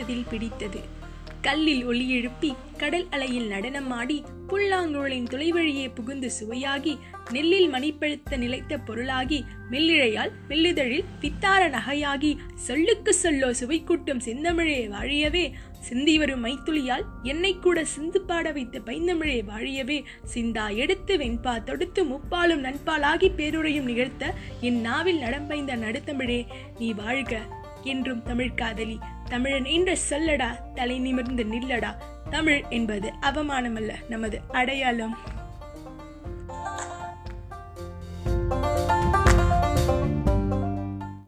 மனதில் பிடித்தது கல்லில் ஒளி எழுப்பி கடல் அலையில் நடனமாடி புல்லாங்குழலின் துளைவழியே புகுந்து சுவையாகி நெல்லில் மணிப்பழுத்த நிலைத்த பொருளாகி மெல்லிழையால் மெல்லிதழில் வித்தார நகையாகி சொல்லுக்கு சொல்லோ சுவை கூட்டும் செந்தமிழே வாழியவே சிந்தி வரும் மைத்துளியால் என்னை கூட சிந்து பாட வைத்த பைந்தமிழே வாழியவே சிந்தா எடுத்து வெண்பா தொடுத்து முப்பாலும் நண்பாலாகி பேருரையும் நிகழ்த்த என் நாவில் நடம்பைந்த நடுத்தமிழே நீ வாழ்க என்றும் தமிழ் காதலி தமிழன் என்ற சொல்லடா தலை நிமிர்ந்து நில்லடா தமிழ் என்பது அவமானமல்ல நமது அடையாளம்